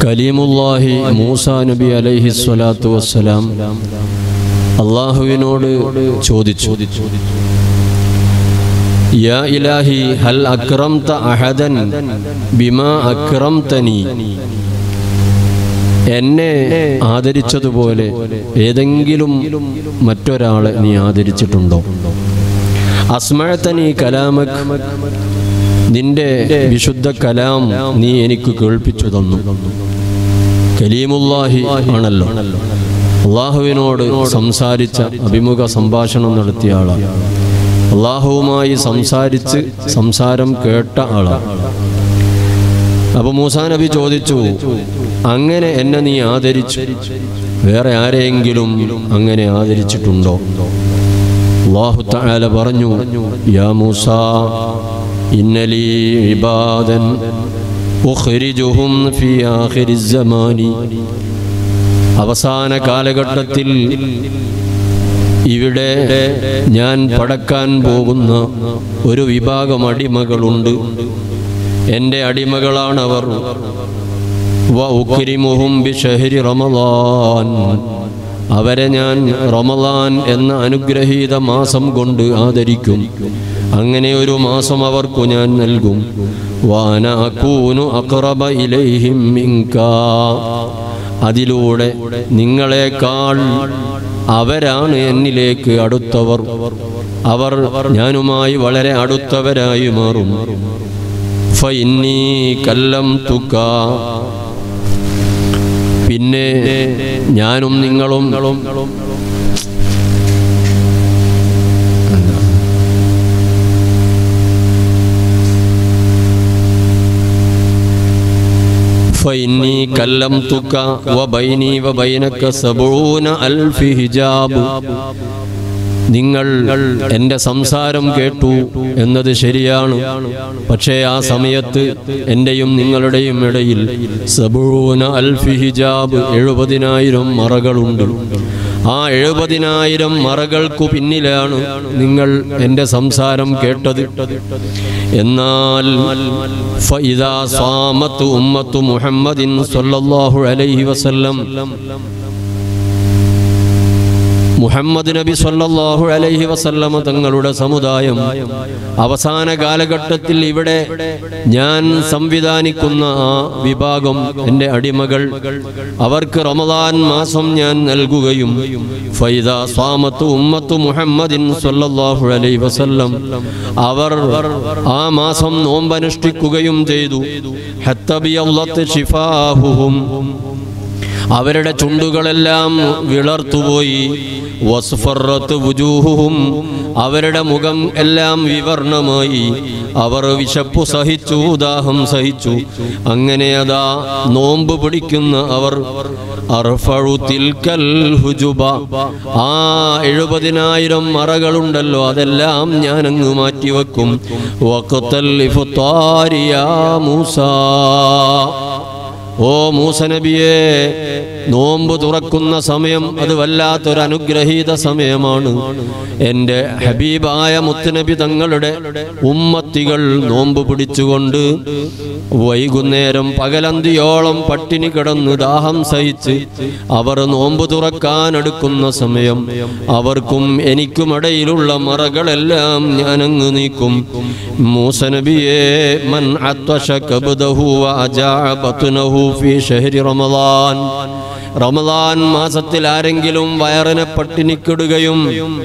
കലീമുല്ലാഹി മൂസ നബി അലൈഹി സ്വലാത്തു വസ്സലാം അള്ളാഹുവിനോട് ചോദിച്ചു യാ ഇലാഹി ഹൽ അക്രംത അഹദൻ ബിമാ അക്രംതനി എന്നെ ആദരിച്ചതുപോലെ ഏതെങ്കിലും മറ്റൊരാളെ നീ ആദരിച്ചിട്ടുണ്ടോ അസ്മഴത്തനി കലാമക് നിന്റെ വിശുദ്ധ കലാം നീ എനിക്ക് കേൾപ്പിച്ചു തന്നു കലീമുല്ലാഹി ആണല്ലോ അള്ളാഹുവിനോട് സംസാരിച്ച അഭിമുഖ സംഭാഷണം നടത്തിയ ആളാണ് അള്ളാഹുവുമായി സംസാരിച്ച് സംസാരം കേട്ട ആളാണ് അപ്പൊ മൂസാ നബി ചോദിച്ചു അങ്ങനെ എന്നെ നീ ആദരിച്ചു വേറെ ആരെയെങ്കിലും അങ്ങനെ ആദരിച്ചിട്ടുണ്ടോ അള്ളാഹു തആല പറഞ്ഞു യാ മൂസ ഇന്നലി ഇബാദൻ ഉഖ്രിജുഹും ഫി ആഖിരി സമാനി അവസാന കാലഘട്ടത്തിൽ ഇവിടെ ഞാൻ പടക്കാൻ പോകുന്ന ഒരു വിഭാഗം അടിമകളുണ്ട് എൻ്റെ അടിമകളാണവർ വ ഉക്രിമുഹും ബിഷഹരി റമളാൻ അവരെ ഞാൻ റമളാൻ എന്ന അനുഗ്രഹീത മാസം കൊണ്ട് ആദരിക്കും അങ്ങനെ ഒരു മാസം അവർക്കു ഞാൻ നൽകും വാന അക്കൂനു അക്റബ ഇലൈഹിം മിങ്കാ അതിലൂടെ നിങ്ങളെക്കാൾ അവരാണ് എന്നിലേക്ക് അടുത്തവർ അവർ ഞാനുമായി വളരെ അടുത്തവരായി മാറും ഫഇന്നീ കല്ലം തുക പിന്നെ ഞാനും നിങ്ങളും فإني كلمتك وبيني وبينك سبعون ألف حجاب നിങ്ങൾ എൻ്റെ സംസാരം കേട്ടു എന്നത് ശരിയാണ് പക്ഷേ ആ സമയത്ത് എൻ്റെയും നിങ്ങളുടെയും ഇടയിൽ സബൂന അൽഫി ഹിജാബ് എഴുപതിനായിരം മറകളുണ്ട് ആ എഴുപതിനായിരം മറകൾക്കു പിന്നിലാണ് നിങ്ങൾ എൻ്റെ സംസാരം കേട്ടത് എന്നാൽ ഫഇദാ സാമത്ത് ഉമ്മത്തു മുഹമ്മദിൻ സല്ലല്ലാഹു അലൈഹി വസല്ലം മുഹമ്മദ് നബി സല്ലല്ലാഹു അലൈഹി വസല്ലമ തങ്ങളുടെ സമുദായം അവസാന കാലഘട്ടത്തിൽ ഇവിടെ ഞാൻ സംവിധാനിക്കുന്ന ആ വിഭാഗം എൻ്റെ അടിമകൾ അവർക്ക് റമദാൻ മാസം ഞാൻ നൽകുകയും ഫൈദ സ്വാമത്ത് ഉമ്മത്തു മുഹമ്മദിൻ സല്ലല്ലാഹു അലൈഹി വസല്ലം അവർ ആ മാസം നോമ്പനുഷ്ഠിക്കുകയും ചെയ്തു ഹത്തബിയല്ലത്ത് ഷിഫാഹുഹും അവരുടെ ചുണ്ടുകളെല്ലാം വിളർത്തുപോയി വസ്ഫറത്ത് വുജൂഹും അവരുടെ മുഖം എല്ലാം വിവർണമായി അവർ വിശപ്പു സഹിച്ചു ദാഹം സഹിച്ചു അങ്ങനെ അതാ നോമ്പ് പിടിക്കുന്ന അവർ അർഫഴു തിൽക്കൽ ഹുജുബ ആ എഴുപതിനായിരം മറകളുണ്ടല്ലോ അതെല്ലാം ഞാൻ അങ്ങ് മാറ്റിവെക്കും വഖത്തൽ ഇഫ്താരിയാ മൂസാ ഓ മൂസനബിയെ നോമ്പ് തുറക്കുന്ന സമയം അത് വല്ലാത്തൊരു അനുഗ്രഹീത സമയമാണ് എൻ്റെ ഹബീബായ മുത്തുനബി തങ്ങളുടെ ഉമ്മത്തികൾ നോമ്പ് പിടിച്ചുകൊണ്ട് വൈകുന്നേരം പകലന്തിയോളം പട്ടിണി കിടന്ന് ദാഹം സഹിച്ച് അവർ നോമ്പ് തുറക്കാൻ എടുക്കുന്ന സമയം അവർക്കും എനിക്കുമിടയിലുള്ള മറകളെല്ലാം ഞാനങ്ങ് നീക്കും മൂസനബിയെ മൻ അത്വശ കബ്ദഹു വഅജാ ബത്നഹു ഫീ ഷഹരി റമളാൻ റമളാൻ മാസത്തിൽ ആരെങ്കിലും വയറിനെ പട്ടിണിക്കിടുകയും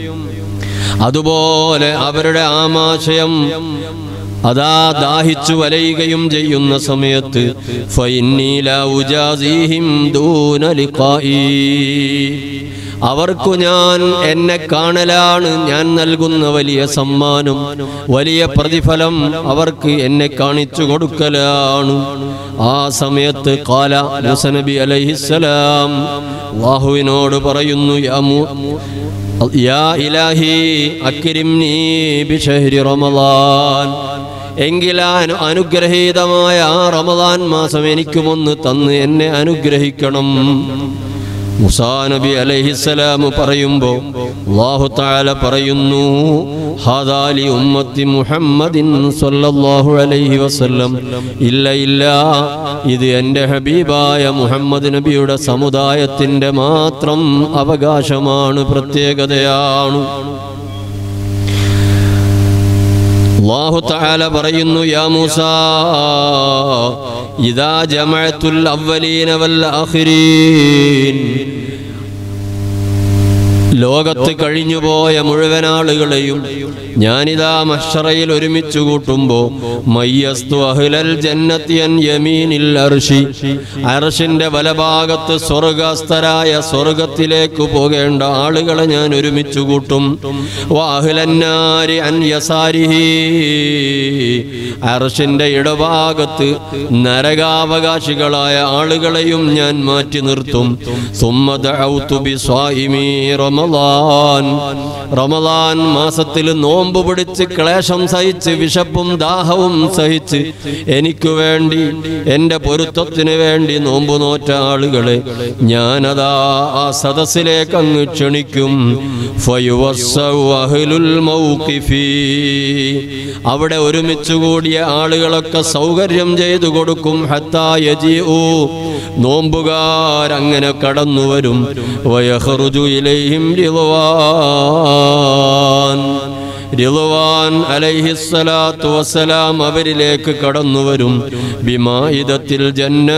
അതുപോലെ അവരുടെ ആമാശയം അതാ ദാഹിച്ചു വലയുകയും ചെയ്യുന്ന സമയത്ത് ഫൈന്നീല ഉജാസിഹിം ദൂന ലിഖായി അവർക്കു ഞാൻ എന്നെ കാണലാണ് ഞാൻ നൽകുന്ന വലിയ സമ്മാനം വലിയ പ്രതിഫലം അവർക്ക് എന്നെ കാണിച്ചു കൊടുക്കലാണ് ആ സമയത്ത് കാല മുസനബി അലൈഹിസ്സലാം അള്ളാഹുവിനോട് പറയുന്നു യാ മു- യാ ഇലാഹി അക്രിംനീ ബിഷഹരി റമളാൻ എങ്കിൽ ആ അനു- അനുഗ്രഹീതമായ ആ റമദാൻ മാസം എനിക്കുമൊന്ന് തന്ന് എന്നെ അനുഗ്രഹിക്കണം മുസാ നബി അലൈഹിസ്സലാം പറയുമ്പോൾ അല്ലാഹു തആല പറയുന്നു ഹാദാലി ഉമ്മത്തി മുഹമ്മദിൻ സ്വല്ലല്ലാഹു അലൈഹി വസല്ലം ഇല്ല ഇല്ല ഇത് എൻ്റെ ഹബീബായ മുഹമ്മദ് നബിയുടെ സമുദായത്തിൻ്റെ മാത്രം അവകാശമാണ് പ്രത്യേകതയാണ് അല്ലാഹു തആല പറയുന്നു യാ മൂസ ഇദാ ജമഅത്തുൽ അവ്വലീന വൽ ആഖിരീൻ ലോകത്ത് കഴിഞ്ഞുപോയ മുഴുവൻ ആളുകളെയും ഞാനിതാ മഷറയിൽ ഒരുമിച്ച് കൂട്ടുമ്പോ മയ്യസ്തു അഹ്ലൽ ജന്നത്തി അൻ യമീനിൽ അർഷി അർഷിന്റെ വലഭാഗത്ത് സ്വർഗസ്ഥരായ സ്വർഗത്തിലേക്ക് പോകേണ്ട ആളുകളെ ഞാൻ ഒരുമിച്ച് കൂട്ടും വാഹുലന്നാരി അൻ യസാരിഹി അർഷിന്റെ ഇടഭാഗത്ത് നരകാവകാശികളായ ആളുകളെയും ഞാൻ മാറ്റി നിർത്തും സുമ്മദൗതു ബിസ്വായിമി റമളാൻ റമളാൻ മാസത്തിൽ നോമ്പ് പിടിച്ച് ക്ലേശം സഹിച്ച് വിശപ്പും ദാഹവും സഹിച്ച് എനിക്ക് വേണ്ടി എൻ്റെ പൊരുത്തത്തിന് വേണ്ടി നോമ്പ് നോറ്റ ആളുകളെ ഞാനതാ ആ സദസ്സിലേക്ക് അങ്ങ് ക്ഷണിക്കും ഫയുവസ്സഉ അഹ്ലുൽ മൗഖിഫി അവിടെ ഒരുമിച്ച് കൂടിയ ആളുകളൊക്കെ സൗകര്യം ചെയ്തു കൊടുക്കും ഹത്താ യജിഉ നോമ്പുകാരങ്ങനെ കടന്നു വരും വയഹ്റുജു ഇലൈഹിം റിളവാൻ റിളവാൻ അലൈഹിസ്സലാത്തു വസ്സലാം അവരിലേക്ക് കടന്നു വരും ബിമായിദത്തിൽ ജന്ന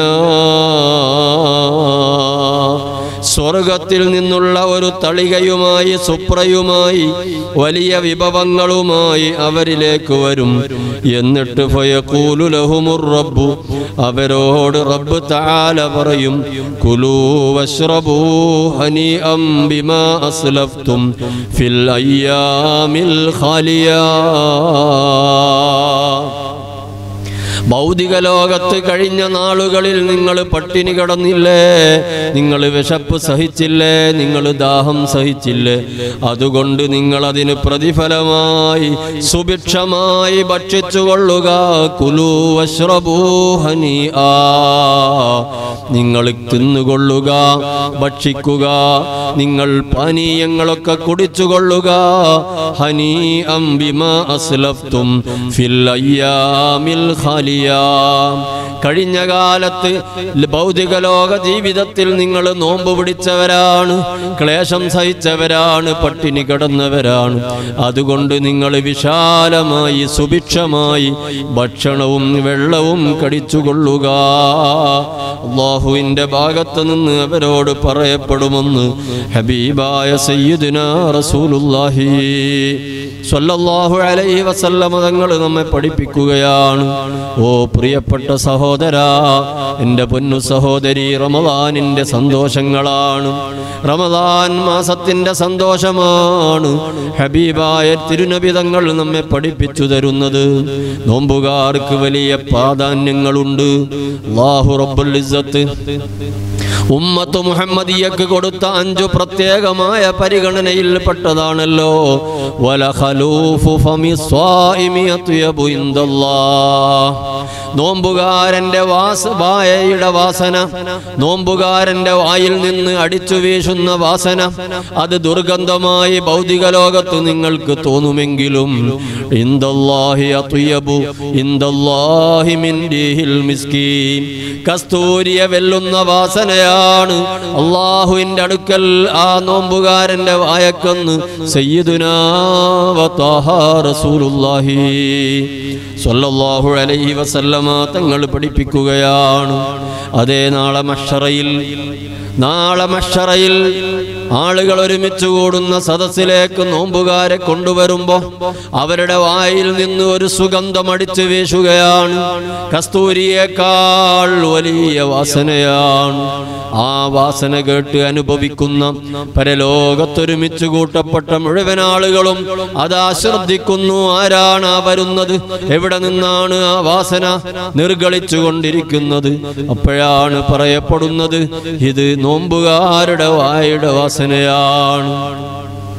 സ്വർഗത്തിൽ നിന്നുള്ള ഒരു തളികയുമായി സുപ്രയുമായി വലിയ വിഭവങ്ങളുമായി അവരിലേക്ക് വരും എന്നിട്ട് ഫയഖൂലു ലഹുമുർ റബ്ബു അവരോട് റബ്ബ് തആല പറയും കുലൂ വശ്റബൂ ഹനീഅം ബിമാ അസ്ലഫ്തും ഫിൽ അയ്യാമിൽ ഖാലിയാ ഭൗതിക ലോകത്ത് കഴിഞ്ഞ നാളുകളിൽ നിങ്ങൾ പട്ടിണി കിടന്നില്ലേ നിങ്ങൾ വിശപ്പ് സഹിച്ചില്ലേ നിങ്ങൾ ദാഹം സഹിച്ചില്ലേ അതുകൊണ്ട് നിങ്ങൾ അതിന് പ്രതിഫലമായി സുഭിക്ഷമായി ഭക്ഷിച്ചുകൊള്ളുക കുലു വശ്രഭൂഹനി ആ നിങ്ങൾ തിന്നുകൊള്ളുക ഭക്ഷിക്കുക നിങ്ങൾ പാനീയങ്ങളൊക്കെ കുടിച്ചുകൊള്ളുക ഹനി അംബിമ അസ്ലഫ്തും ഫിൽ അയ്യാമിൽ ഖാലിയ കഴിഞ്ഞ കാലത്ത് ഭൗതിക ലോക ജീവിതത്തിൽ നിങ്ങൾ നോമ്പ് പിടിച്ചവരാണ് ക്ലേശം സഹിച്ചവരാണ് പട്ടിണി കിടന്നവരാണ് അതുകൊണ്ട് നിങ്ങൾ വിശാലമായി സുഭിക്ഷമായി ഭക്ഷണവും വെള്ളവും കടിച്ചുകൊള്ളുക അള്ളാഹുവിൻ്റെ ഭാഗത്ത് നിന്ന് അവരോട് പറയപ്പെടുമെന്ന് ഹബീബായ സയ്യിദുന റസൂലുള്ളാഹി സ്വല്ലല്ലാഹു അലൈഹി വസല്ലമ തങ്ങൾ നമ്മെ പഠിപ്പിക്കുകയാണ് ഓ പ്രിയപ്പെട്ട സഹോദരാ എൻ്റെ പൊന്നു സഹോദരി റമദാനിൻ്റെ സന്തോഷങ്ങളാണ് റമദാൻ മാസത്തിൻ്റെ സന്തോഷമാണ് ഹബീബായ തിരുനബി തങ്ങൾ നമ്മെ പഠിപ്പിച്ചു തരുന്നത് നോമ്പുകാർക്ക് വലിയ പ്രാധാന്യങ്ങളുണ്ട് അല്ലാഹു റബ്ബുൽ ഇസ്സത്ത് ഉമ്മത്ത് മുഹമ്മദിയക്ക് കൊടുത്ത അഞ്ചു പ്രത്യേകമായ പരിഗണനയിൽ പെട്ടതാണല്ലോ വല ഖലൂഫു ഫമി സ്വാഇമി അത്യബു ഇൻദല്ലാഹ് നോമ്പുകാരന്റെ വാസ വായയുടെ വാസന നോമ്പുകാരന്റെ വായിൽ നിന്ന് അടിച്ചു വീശുന്ന വാസന അത് ദുർഗന്ധമായി ഭൗതിക ലോകത്ത് നിങ്ങൾക്ക് തോന്നുമെങ്കിലും ഇൻദല്ലാഹി അത്യബു ഇൻദല്ലാഹി മിൻ റീഹിൽ മിസ്കീൻ കസ്തൂരിയെ വെല്ലുന്ന വാസനയാണ് അള്ളാഹുവിന്റെ അടുക്കൽ ആ നോമ്പുകാരന്റെ വായക്കൊന്ന് സയ്യിദുനാ വതാഹ റസൂലുള്ളാഹി സ്വല്ലല്ലാഹു അലൈഹി വസല്ലമ തങ്ങൾ പഠിപ്പിക്കുകയാണ് അതേ നാളെ മഷറയിൽ നാളെ മഷറയിൽ ആളുകൾ ഒരുമിച്ച് കൂടുന്ന സദസ്സിലേക്ക് നോമ്പുകാരെ കൊണ്ടുവരുമ്പോ അവരുടെ വായിൽ നിന്ന് ഒരു സുഗന്ധം അടിച്ചു വീശുകയാണ് കസ്തൂരിയേക്കാൾ വലിയ വാസനയാണ് ആ വാസന കേട്ട് അനുഭവിക്കുന്ന പരലോകത്തൊരുമിച്ച് കൂട്ടപ്പെട്ട മുഴുവൻ ആളുകളും അതാ ശ്രദ്ധിക്കുന്നു ആരാണ് ആ വരുന്നത് എവിടെ നിന്നാണ് ആ വാസന നിർഗളിച്ചു കൊണ്ടിരിക്കുന്നത് അപ്പോഴാണ് പറയപ്പെടുന്നത് ഇത് നോമ്പുകാരുടെ വായുടെ വാസനയാണ്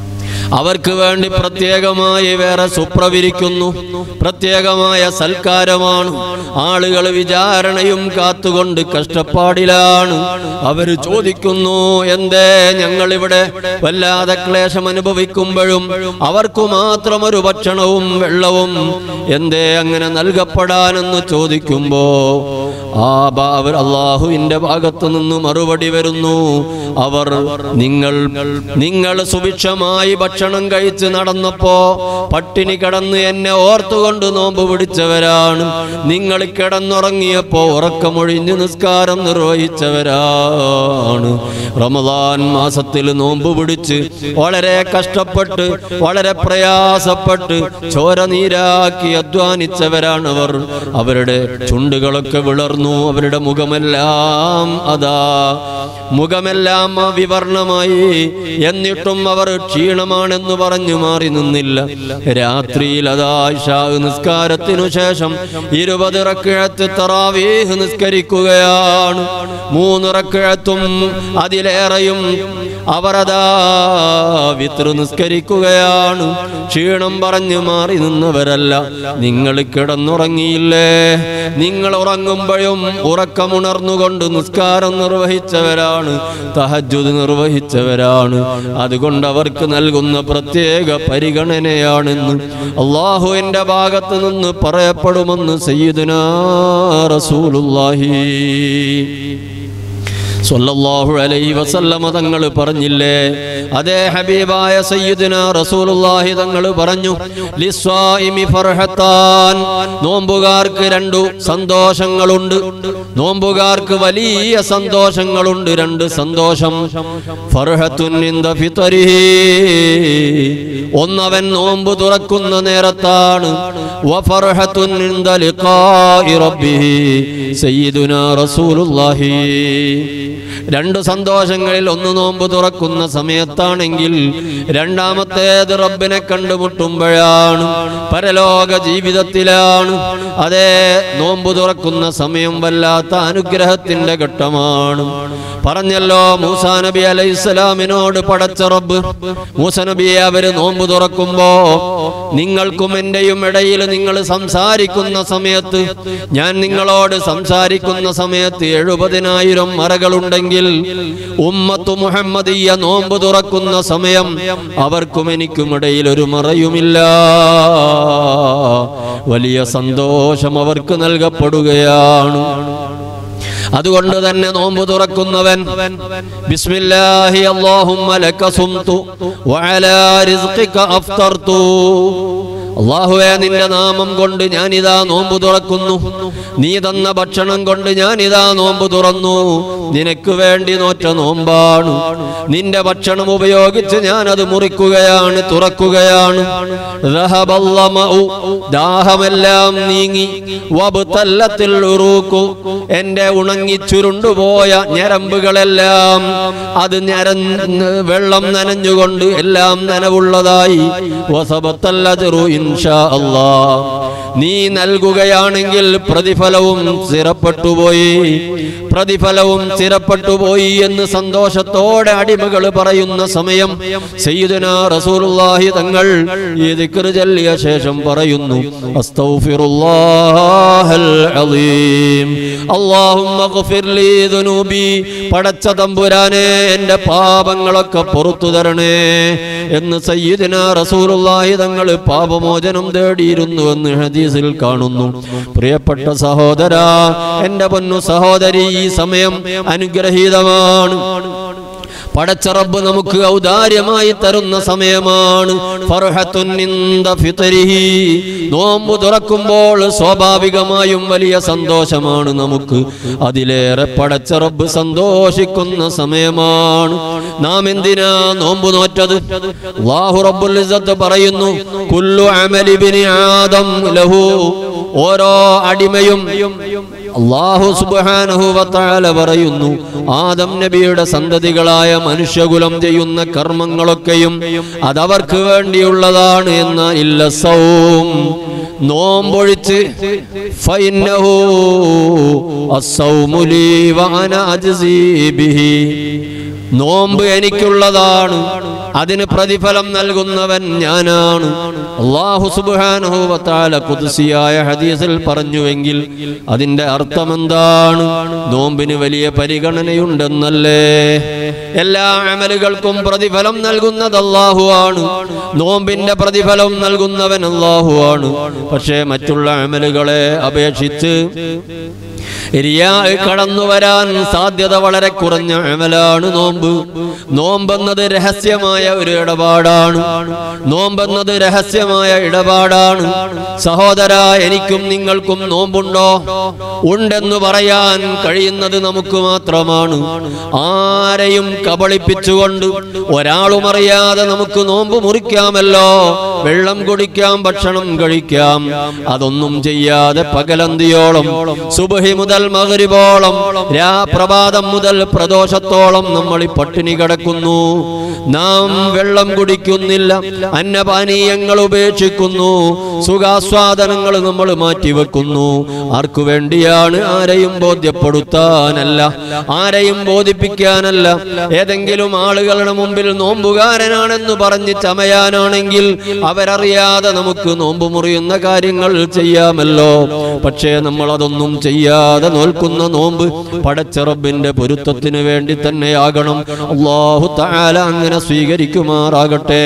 അവർക്ക് വേണ്ടി പ്രത്യേകമായി വേറെ സുപ്രവിരിക്കുന്നു പ്രത്യേകമായ സൽക്കാരമാണ് ആളുകൾ വിചാരണയും കാത്തുകൊണ്ട് കഷ്ടപ്പാടിലാണ് അവർ ചോദിക്കുന്നു എന്തേ ഞങ്ങളിവിടെ വല്ലാതെ ക്ലേശം അനുഭവിക്കുമ്പോഴും അവർക്ക് മാത്രം ഒരു ഭക്ഷണവും വെള്ളവും എന്തേ അങ്ങനെ നൽകപ്പെടാനെന്ന് ചോദിക്കുമ്പോ ആ ബാ- അവർ അള്ളാഹുവിന്റെ ഭാഗത്തു നിന്ന് മറുപടി വരുന്നു അവർ നിങ്ങൾ നിങ്ങൾ സുഭിക്ഷമായി ഭക്ഷണം കഴിച്ച് നടന്നപ്പോ പട്ടിണി കിടന്ന് എന്നെ ഓർത്തുകൊണ്ട് നോമ്പ് പിടിച്ചവരാണ് നിങ്ങൾ കിടന്നുറങ്ങിയപ്പോ ഉറക്കമൊഴിഞ്ഞ് നിസ്കാരം നിർവഹിച്ചവരാണ് റമദാൻ മാസത്തിൽ നോമ്പ് പിടിച്ച് വളരെ കഷ്ടപ്പെട്ട് വളരെ പ്രയാസപ്പെട്ട് ചോര നീരാക്കി അധ്വാനിച്ചവരാണ് അവർ അവരുടെ ചുണ്ടുകളൊക്കെ വിളർന്നു അവരുടെ മുഖമെല്ലാം അതാ മുഖമെല്ലാം വിവർണമായി എന്നിട്ടും അവർ ക്ഷീണമാണെന്ന് പറഞ്ഞു മാറി നിന്നില്ല രാത്രിയിൽ അതാ ഇശാ നിസ്കാരത്തിനു ശേഷം ഇരുപത് റക്കിഴത്ത് തറാവീഹ് നിസ്കരിക്കുകയാണ് മൂന്ന് റക്കിഴത്തും അതിലേറെയും അവരതാ വിത്ര നിസ്കരിക്കുകയാണ് ക്ഷീണം പറഞ്ഞു മാറി നിന്നവരല്ല നിങ്ങൾ കിടന്നുറങ്ങിയില്ലേ നിങ്ങൾ ഉറങ്ങുമ്പോഴും ഉറക്കമുണർന്നുകൊണ്ട് നിസ്കാരം നിർവഹിച്ചവരാണ് തഹജുദ് നിർവഹിച്ചവരാണ് അതുകൊണ്ട് അവർക്ക് നൽകുന്ന പ്രത്യേക പരിഗണനയാണെന്ന് അള്ളാഹുവിന്റെ ഭാഗത്ത് നിന്ന് പറയപ്പെടുമെന്ന് സയ്യിദുനാ റസൂലുള്ളാഹി സ്വല്ലല്ലാഹു അലൈഹി വസല്ലമ തങ്ങൾ പറഞ്ഞില്ലേ അതേ ഹബീബായ സയ്യിദുന റസൂലുള്ളാഹി തങ്ങൾ പറഞ്ഞു ലിസ്വായിമി ഫർഹത്താൻ നോമ്പുകാർക്ക് രണ്ടു സന്തോഷങ്ങളുണ്ട് നോമ്പുകാർക്ക് വലിയ സന്തോഷങ്ങളുണ്ട് രണ്ട് സന്തോഷം ഫർഹത്തുൻ ഇൻദ ഫിത്രിഹി ഒന്നവൻ നോമ്പ് തുറക്കുന്ന നേരത്താണ് വഫർഹത്തുൻ ഇൻദ ലിഖാഇ റബ്ബിഹി സയ്യിദുന റസൂലുള്ളാഹി രണ്ട് സന്തോഷങ്ങളിൽ ഒന്ന് നോമ്പ് തുറക്കുന്ന സമയത്താണെങ്കിൽ രണ്ടാമത്തേത് റബ്ബിനെ കണ്ടുമുട്ടുമ്പോഴാണ് പരലോക ജീവിതത്തിലാണ് അതേ നോമ്പ് തുറക്കുന്ന സമയം വല്ലാത്ത അനുഗ്രഹത്തിന്റെ ഘട്ടമാണ് പറഞ്ഞല്ലോ മൂസാ നബി അലൈഹി സ്വലാമിനോട് പടച്ച റബ്ബ് മൂസ നബിയെ അവര് നോമ്പ് തുറക്കുമ്പോ നിങ്ങൾക്കും എന്റെയും ഇടയിൽ നിങ്ങൾ സംസാരിക്കുന്ന സമയത്ത് ഞാൻ നിങ്ങളോട് സംസാരിക്കുന്ന സമയത്ത് എഴുപതിനായിരം മറകളുണ്ടെങ്കിൽ ഉമ്മത്തു മുഹമ്മദീയ നോമ്പ് തുറക്കുന്ന സമയം അവർക്കും എനിക്കും ഇടയിൽ ഒരു മറയുമില്ല വലിയ സന്തോഷം അവർക്ക് നൽകപ്പെടുകയാണ് അതുകൊണ്ട് തന്നെ നോമ്പ് തുറക്കുന്നവൻ ബിസ്മില്ലാഹി അല്ലാഹുമ്മ ലക സുംതു വഅലാ റിസ്ഖിക അഫ്തർതു അള്ളാഹുവേ നിന്റെ നാമം കൊണ്ട് ഞാനിതാ നോമ്പ് തുറക്കുന്നു നീ തന്ന ഭക്ഷണം കൊണ്ട് ഞാനിതാ നോമ്പ് തുറന്നു നിനക്ക് വേണ്ടി നോറ്റ നോമ്പാണ് നിന്റെ ഭക്ഷണം ഉപയോഗിച്ച് ഞാനത് മുറിക്കുകയാണ് തുറക്കുകയാണ് റഹബല്ലമഉ, ദാഹമെല്ലാം നീങ്ങി വബ്തല്ലത്തിൽ ഉറൂക്കു, എന്റെ ഉണങ്ങി ചുരുണ്ടുപോയ ഞരമ്പുകളെല്ലാം അത് ഞരന്ന് വെള്ളം നനഞ്ഞുകൊണ്ട് എല്ലാം നനവുള്ളതായി വസബത്തല്ലജറു ഇൻഷാ അല്ലാ നീ നൽകുകയാണെങ്കിൽ പ്രതിഫലവും സ്ഥിരപ്പെട്ടുപോയി പ്രതിഫലവും സ്ഥിരപ്പെട്ടുപോയി എന്ന് സന്തോഷത്തോടെ അടിമകൾ പറയുന്ന സമയം സയ്യിദുന റസൂലുള്ളാഹി തങ്ങൾ ഈ ദിക്ർ ചൊല്ലിയ ശേഷം പറയുന്നു അസ്തഗ്ഫിറുല്ലാഹൽ അലീം അല്ലാഹുമ്മ ഗ്ഫിർ ലീ ദുനൂബി പടച്ച തമ്പുരാനെ എൻ്റെ പാപങ്ങളൊക്കെ പുറത്തു തരണേ എന്ന് സയ്യിദുന റസൂലുള്ളാഹി തങ്ങൾ പാപമോചനം തേടിയിരുന്നു എന്ന് ഹദീസിൽ കാണുന്നു പ്രിയപ്പെട്ട സഹോദര എൻ്റെ പൊന്നു സഹോദരി ഈ സമയം അനുഗ്രഹീതമാണ് പടച്ച റബ്ബ് നമുക്ക് ഔദാര്യമായി തരുന്ന സമയമാണ് ഫർഹത്തുൻ ഇൻദ ഫിത്രിഹി. നോമ്പ് തുറക്കുമ്പോൾ സ്വാഭാവികമായും വലിയ സന്തോഷമാണ് നമുക്ക് അതിലേറെ പടച്ച റബ്ബ് സന്തോഷിക്കുന്ന സമയമാണ് നാം എന്തിനാ നോമ്പ് നോറ്റത് അല്ലാഹു റബ്ബുൽ ഇസ്സത്ത് പറയുന്നു കുല്ലു അമലി ബിനി ആദം ലഹു ഓരോ അടിമയും അള്ളാഹു സുബ്ഹാനഹു വതആല പറയുന്നു ആദം നബിയുടെ സന്തതികളായ മനുഷ്യകുലം ചെയ്യുന്ന കർമ്മങ്ങളൊക്കെയും അതവർക്ക് വേണ്ടിയുള്ളതാണ് എന്ന ഇല്ല സൗം നോമ്പൊഴിച്ച് ഫൈന്നഹു അസ്സൗമു ലീ വഅന അജ്സീ ബിഹി നോമ്പ് എനിക്കുള്ളതാണ് അതിന് പ്രതിഫലം നൽകുന്നവൻ ഞാനാണ് അള്ളാഹു സുബാനുഭവത്താല കുതിസിയായ ഹദീസിൽ പറഞ്ഞുവെങ്കിൽ അതിന്റെ അർത്ഥം എന്താണ് നോമ്പിന് വലിയ പരിഗണനയുണ്ടെന്നല്ലേ എല്ലാ അമലുകൾക്കും പ്രതിഫലം നൽകുന്നത് അള്ളാഹു ആണ് നോമ്പിന്റെ പ്രതിഫലം നൽകുന്നവൻ അള്ളാഹു ആണ് പക്ഷേ മറ്റുള്ള അമലുകളെ അപേക്ഷിച്ച് റിയാ കടന്നു വരാൻ സാധ്യത വളരെ കുറഞ്ഞ അമലാണ് നോമ്പ് നോമ്പെന്നത് രഹസ്യമായ ഒരു ഇടപാടാണ് നോമ്പെന്നത് രഹസ്യമായ ഇടപാടാണ് സഹോദര എനിക്കും നിങ്ങൾക്കും നോമ്പുണ്ടോ ഉണ്ടെന്ന് പറയാൻ കഴിയുന്നത് നമുക്ക് മാത്രമാണ് ആരെയും കബളിപ്പിച്ചുകൊണ്ട് ഒരാളും അറിയാതെ നമുക്ക് നോമ്പ് മുറിക്കാമല്ലോ വെള്ളം കുടിക്കാം ഭക്ഷണം കഴിക്കാം അതൊന്നും ചെയ്യാതെ പകലന്തിയോളം സുബഹി മുതൽ മകരിബോളം രാപ്രഭാതം മുതൽ പ്രദോഷത്തോളം നമ്മൾ ഈ പട്ടിണി കിടക്കുന്നു നാം വെള്ളം കുടിക്കുന്നില്ല അന്നപാനീയങ്ങൾ ഉപേക്ഷിക്കുന്നു സുഖാസ്വാദനങ്ങൾ നമ്മൾ മാറ്റിവെക്കുന്നു ആർക്കു വേണ്ടിയാണ് ആരെയും ബോധ്യപ്പെടുത്താനല്ല ആരെയും ബോധിപ്പിക്കാനല്ല ഏതെങ്കിലും ആളുകളുടെ മുമ്പിൽ നോമ്പുകാരനാണെന്ന് പറഞ്ഞ് ചമയാനാണെങ്കിൽ അവരറിയാതെ നമുക്ക് നോമ്പ് മുറിയുന്ന കാര്യങ്ങൾ ചെയ്യാമല്ലോ പക്ഷേ നമ്മൾ അതൊന്നും ചെയ്യാതെ നോൽക്കുന്ന നോമ്പ് പടച്ചറബിന്റെ പൊരുത്തത്തിന് വേണ്ടി തന്നെയാകണം അള്ളാഹു താല അങ്ങനെ സ്വീകരിക്കുമാറാകട്ടെ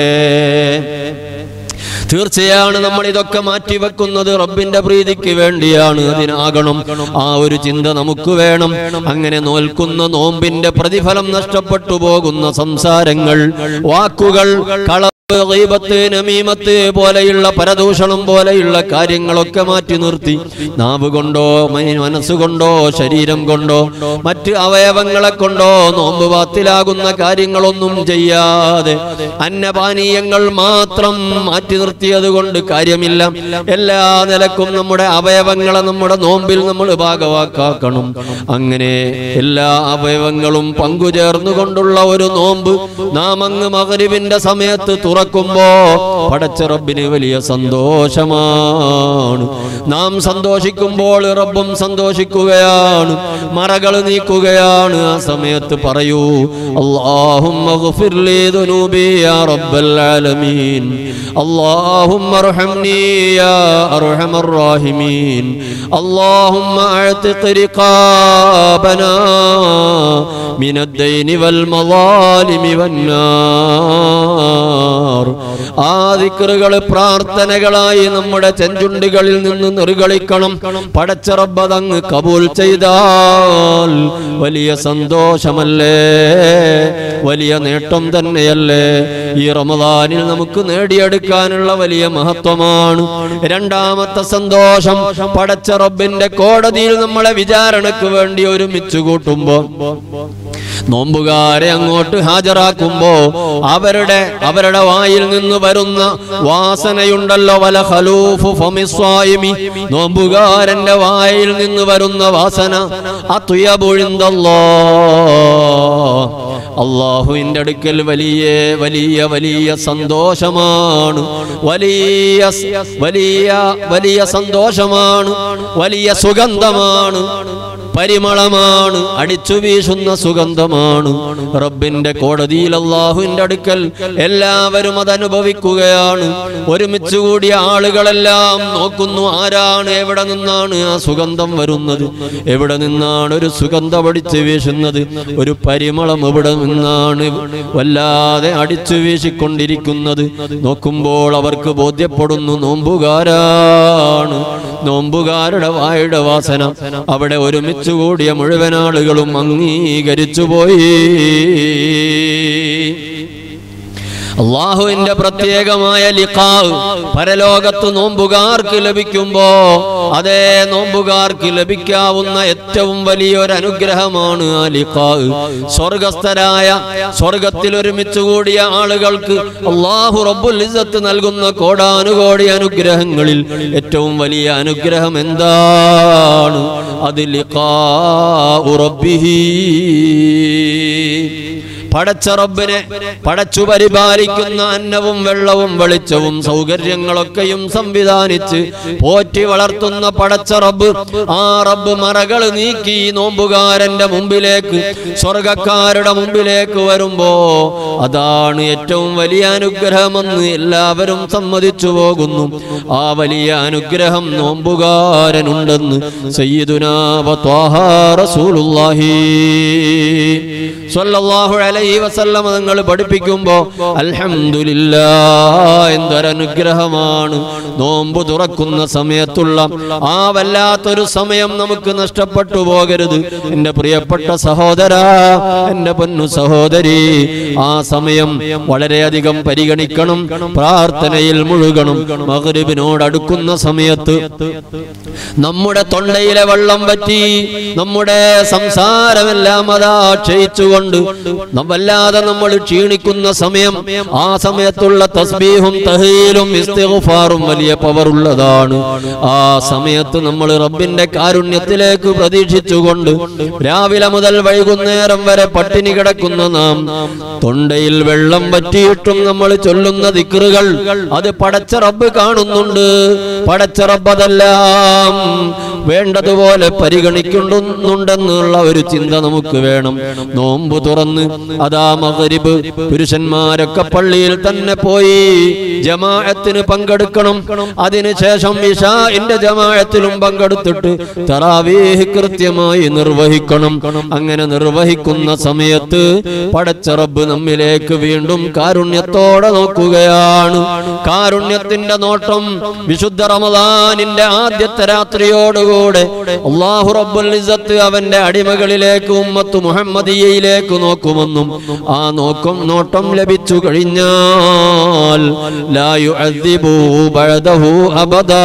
തീർച്ചയാണ് നമ്മൾ ഇതൊക്കെ മാറ്റിവെക്കുന്നത് റബ്ബിന്റെ പ്രീതിക്ക് വേണ്ടിയാണ് അതിനാകണം ആ ഒരു ചിന്ത നമുക്ക് വേണം അങ്ങനെ നോൽക്കുന്ന നോമ്പിന്റെ പ്രതിഫലം നഷ്ടപ്പെട്ടു പോകുന്ന സംസാരങ്ങൾ വാക്കുകൾ കള ഗീബത്ത്, നമീമത്ത് പോലെയുള്ള പരദൂഷണം പോലെയുള്ള കാര്യങ്ങളൊക്കെ മാറ്റി നിർത്തി നാവ് കൊണ്ടോ മൈ- മനസ്സുകൊണ്ടോ ശരീരം കൊണ്ടോ മറ്റ് അവയവങ്ങളെ കൊണ്ടോ നോമ്പ് ബാത്തിലാകുന്ന കാര്യങ്ങളൊന്നും ചെയ്യാതെ അന്നപാനീയങ്ങൾ മാത്രം മാറ്റി നിർത്തിയത് കൊണ്ട് കാര്യമില്ല എല്ലാ നിലക്കും നമ്മുടെ അവയവങ്ങളെ നമ്മുടെ നോമ്പിൽ നമ്മൾ ഭാഗവാക്കാക്കണം അങ്ങനെ എല്ലാ അവയവങ്ങളും പങ്കുചേർന്നുകൊണ്ടുള്ള ഒരു നോമ്പ് നാം അങ്ങ് മകരിവിന്റെ സമയത്ത് തുറക്കുമ്പോ പടച്ച റബ്ബിന് വലിയ സന്തോഷമാണ് നാം സന്തോഷിക്കുമ്പോൾ റബ്ബും സന്തോഷിക്കുകയാണ് മറകൾ നീക്കുകയാണ് ആ സമയത്ത് പറയൂ അല്ലാഹുമ്മ ഗ്ഫിർ ലീ ദുനൂബി യാ റബ്ബൽ ആലമീൻ اللهم ارحمني يا ارحم الراحمين اللهم اعتق رقابنا من الدين والمظالم والنار ആ ദിക്റുകൾ പ്രാർത്ഥനകളായി നമ്മുടെ ചെഞ്ചുണ്ടികളിൽ നിന്ന് നിർഗളിക്കണം പടച്ചറബതങ്ങ് കബൂൽ ചെയ്താൽ വലിയ സന്തോഷമല്ലേ വലിയ നേട്ടം തന്നെയല്ലേ ഈ റമദാനിൽ നമുക്ക് നേടിയെടുക്കാനുള്ള വലിയ മഹത്വമാണ് രണ്ടാമത്തെ സന്തോഷം പടച്ച റബ്ബിന്റെ കോടതിയിൽ നമ്മളെ വിചാരണക്ക് വേണ്ടി ഒരുമിച്ച് കൂട്ടുമ്പോ നോമ്പുകാരെ അങ്ങോട്ട് ഹാജരാക്കുമ്പോ അവരുടെ അവരുടെ വായിൽ നിന്ന് വരുന്ന വാസനയുണ്ടല്ലോ വല ഖലൂഫു ഫമിസ്വായിമി നോമ്പുകാരന്റെ വായിൽ നിന്ന് വരുന്ന വാസന അത്തുയബുഴിന്തല്ലോ അള്ളാഹുവിന്റെ അടുക്കൽ വലിയ വലിയ വലിയ സന്തോഷമാണ് വലിയ വലിയ വലിയ സന്തോഷമാണ് വലിയ സുഗന്ധമാണ് പരിമളമാണ് അടിച്ചു വീശുന്ന സുഗന്ധമാണ് റബ്ബിന്റെ കോടതിയിൽ അള്ളാഹുവിന്റെ അടുക്കൽ എല്ലാവരും അത് അനുഭവിക്കുകയാണ് ഒരുമിച്ച് കൂടിയ ആളുകളെല്ലാം നോക്കുന്നു ആരാണ് എവിടെ നിന്നാണ് ആ സുഗന്ധം വരുന്നത് എവിടെ നിന്നാണ് ഒരു സുഗന്ധം അടിച്ചു വീശുന്നത് ഒരു പരിമളം എവിടെ നിന്നാണ് വല്ലാതെ അടിച്ചു വീശിക്കൊണ്ടിരിക്കുന്നത് നോക്കുമ്പോൾ അവർക്ക് ബോധ്യപ്പെടുന്നു നോമ്പുകാരാണ് നോമ്പുകാരുടെ വായുടെ വാസന അവിടെ ഒരുമിച്ച് കൂടിയ മുഴുവൻ ആളുകളും അംഗീകരിച്ചു പോയി അള്ളാഹുവിന്റെ പ്രത്യേകമായ ലിഖാവ് പരലോകത്ത് നോമ്പുകാർക്ക് ലഭിക്കുമ്പോ അതേ നോമ്പുകാർക്ക് ലഭിക്കാവുന്ന ഏറ്റവും വലിയൊരു അനുഗ്രഹമാണ് ആ ലിഖാവ് സ്വർഗസ്ഥരായ സ്വർഗത്തിൽ ഒരുമിച്ച് കൂടിയ ആളുകൾക്ക് അള്ളാഹു റബ്ബുൽ ഇസ്സത്ത് നൽകുന്ന കോടാനുകോടി അനുഗ്രഹങ്ങളിൽ ഏറ്റവും വലിയ അനുഗ്രഹം എന്താണ് അത് ലിഖാഉ റബ്ബിഹി പടച്ച റബ്ബിനെ പടച്ചു പരിപാലിക്കുന്ന അന്നവും വെള്ളവും വെളിച്ചവും സൗകര്യങ്ങളൊക്കെയും സംവിധാനിച്ച് പോറ്റി വളർത്തുന്ന പടച്ച റബ്ബ് ആ റബ്ബ് മറകൾ നീക്കി ഈ നോമ്പുകാരന്റെ മുമ്പിലേക്ക് സ്വർഗക്കാരുടെ മുമ്പിലേക്ക് വരുമ്പോ അതാണ് ഏറ്റവും വലിയ അനുഗ്രഹമെന്ന് എല്ലാവരും സമ്മതിച്ചു പോകുന്നു ആ വലിയ അനുഗ്രഹം നോമ്പുകാരനുണ്ടെന്ന് സയ്യിദുനാ വത്വാഹ റസൂലുള്ളാഹി സ്വല്ലല്ലാഹു അലൈഹി വസല്ലമ നിങ്ങൾ പഠിപ്പിക്കുമ്പോ അൽഹംദുലില്ലാ എന്തൊരനുഗ്രഹമാണ് നോമ്പ് തുറക്കുന്ന സമയത്തുള്ള ആ വല്ലാത്തൊരു സമയം നമുക്ക് നഷ്ടപ്പെട്ടു പോകരുത് എൻ്റെ പ്രിയപ്പെട്ട സഹോദര എൻ്റെ പൊന്നു സഹോദരി ആ സമയം വളരെയധികം പരിഗണിക്കണം പ്രാർത്ഥനയിൽ മുഴുകണം മകരിബിനോട് അടുക്കുന്ന സമയത്ത് നമ്മുടെ തൊണ്ടയിലെ വെള്ളം പറ്റി നമ്മുടെ സംസാരമെല്ലാം അതാ ക്ഷയിച്ചുകൊണ്ട് നം- വല്ലാതെ നമ്മൾ ക്ഷീണിക്കുന്ന സമയം ആ സമയത്തുള്ള തസ്ബീഹും തഹീലും ഇസ്തിഗ്ഫാറും വലിയ പവർ ഉള്ളതാണ് ആ സമയത്ത് നമ്മൾ റബ്ബിന്റെ കാരുണ്യത്തിലേക്ക് പ്രതീക്ഷിച്ചുകൊണ്ട് രാവിലെ മുതൽ വൈകുന്നേരം വരെ പട്ടിണി കിടക്കുന്ന നാം തൊണ്ടയിൽ വെള്ളം പറ്റിയിട്ടും നമ്മൾ ചൊല്ലുന്ന ദിക്റുകൾ അത് പടച്ച റബ്ബ് കാണുന്നുണ്ട് പടച്ച റബ്ബ് അതെല്ലാം വേണ്ടതുപോലെ പരിഗണിക്കുന്നുണ്ടെന്നുള്ള ഒരു ചിന്ത നമുക്ക് വേണം നോമ്പ് തുറന്ന് അതാ മകരിബ് പുരുഷന്മാരൊക്കെ പള്ളിയിൽ തന്നെ പോയി ജമാഅത്തിന് പങ്കെടുക്കണം അതിനുശേഷം ഇഷാഇന്റെ ജമാഅത്തിലും പങ്കെടുത്തിട്ട് തറാവീഹ് കൃത്യമായി നിർവഹിക്കണം അങ്ങനെ നിർവഹിക്കുന്ന സമയത്ത് പടച്ച റബ്ബ് നമ്മിലേക്ക് വീണ്ടും കാരുണ്യത്തോടെ നോക്കുകയാണ് കാരുണ്യത്തിന്റെ നോട്ടം വിശുദ്ധ റമദാനിന്റെ ആദ്യത്തെ രാത്രിയോടുകൂടെ അള്ളാഹു റബ്ബുൽ ഇസ്സത്ത് അവന്റെ അടിമകളിലേക്ക് ഉമ്മത്ത് മുഹമ്മദിയയിലേക്ക് നോക്കുമെന്നും ആ നോക്കും നോട്ടം ലഭിച്ചു കഴിഞ്ഞാൽ ലാ യുഅദ്ദിബു ബഅദഹു അബദാ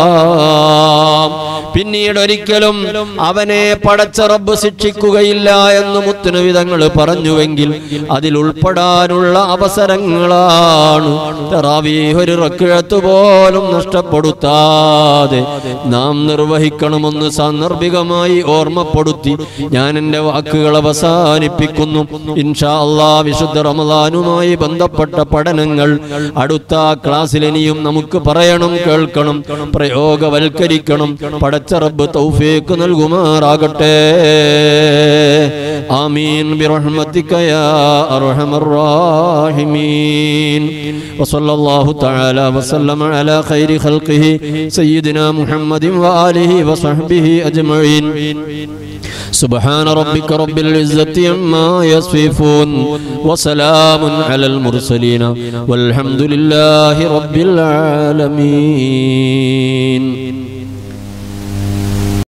പിന്നീട് ഒരിക്കലും അവനെ പടച്ച റബ്ബ് ശിക്ഷിക്കുകയില്ല എന്ന് മുത്തുനവിധങ്ങൾ പറഞ്ഞുവെങ്കിൽ അതിൽ ഉൾപ്പെടാനുള്ള അവസരങ്ങളാണ് തറാവീഹ് ഒരു റക്കിഴത്ത് പോലും നഷ്ടപ്പെടുത്താതെ നാം നിർവഹിക്കണമെന്ന് സാന്ദർഭികമായി ഓർമ്മപ്പെടുത്തി ഞാൻ എൻ്റെ വാക്കുകൾ അവസാനിപ്പിക്കുന്നു ഇൻഷാ അള്ളാ വിശുദ്ധ റമദാനുമായി ബന്ധപ്പെട്ട പഠനങ്ങൾ അടുത്ത ക്ലാസ്സിൽ ഇനിയും നമുക്ക് പറയണം കേൾക്കണം പ്രയോഗവൽക്കരിക്കണം പടച്ച റബ്ബ് തൗഫീക്ക് നൽകുമാറാകട്ടെ ആമീൻ برحمتك يا أرحم الراحمين وصلى الله تعالى وسلم على خير خلقه سيدنا محمد وآله وصحبه أجمعين سبحان ربك رب العزة عما يصفون وسلام على المرسلين والحمد لله رب العالمين